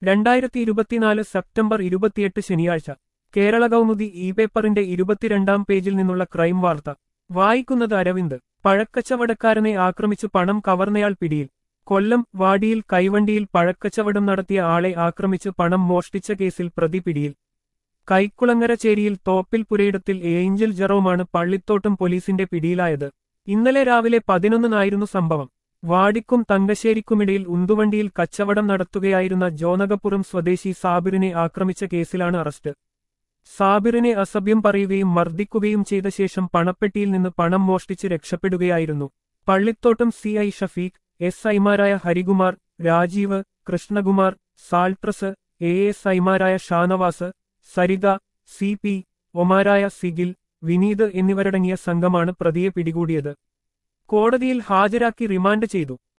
രണ്ടായിരത്തി ഇരുപത്തിനാല് സെപ്റ്റംബർ ഇരുപത്തിയെട്ട് ശനിയാഴ്ച കേരള കൗമുദി ഇ പേപ്പറിന്റെ ഇരുപത്തിരണ്ടാം പേജിൽ നിന്നുള്ള ക്രൈം വാർത്ത വായിക്കുന്നത് അരവിന്ദ് പഴക്കച്ചവടക്കാരനെ ആക്രമിച്ചു പണം കവർന്നയാൾ പിടിയിൽ കൊല്ലം വാടിയിൽ കൈവണ്ടിയിൽ പഴക്കച്ചവടം നടത്തിയ ആളെ ആക്രമിച്ച് പണം മോഷ്ടിച്ച കേസിൽ പ്രതി പിടിയിൽ കൈക്കുളങ്ങര ചേരിയിൽ തോപ്പിൽ പുരയിടത്തിൽ ഏഞ്ചൽ ജെറോമാണ് പള്ളിത്തോട്ടം പോലീസിന്റെ പിടിയിലായത് ഇന്നലെ രാവിലെ പതിനൊന്നിനായിരുന്നു സംഭവം വാടിക്കും തങ്കശ്ശേരിക്കുമിടയിൽ ഉന്തുവണ്ടിയിൽ കച്ചവടം നടത്തുകയായിരുന്ന ജോനകപ്പുറം സ്വദേശി സാബിറിനെ ആക്രമിച്ച കേസിലാണ് അറസ്റ്റ് സാബിറിനെ അസഭ്യം പറയുകയും മർദ്ദിക്കുകയും ചെയ്ത ശേഷം പണപ്പെട്ടിയിൽ നിന്ന് പണം മോഷ്ടിച്ച് രക്ഷപ്പെടുകയായിരുന്നു Pallithottam C I Shafeeq S ഐമാരായ ഹരികുമാർ രാജീവ് കൃഷ്ണകുമാർ സാൾട്രസ് എ എസ് ഐമാരായ ഷാനവാസ് സരിത സി പി ഒമാരായ സിഗിൽ വിനീത് എന്നിവരടങ്ങിയ സംഘമാണ് പ്രതിയെ പിടികൂടിയത് കോടതിയിൽ ഹാജരാക്കി റിമാൻഡ് ചെയ്തു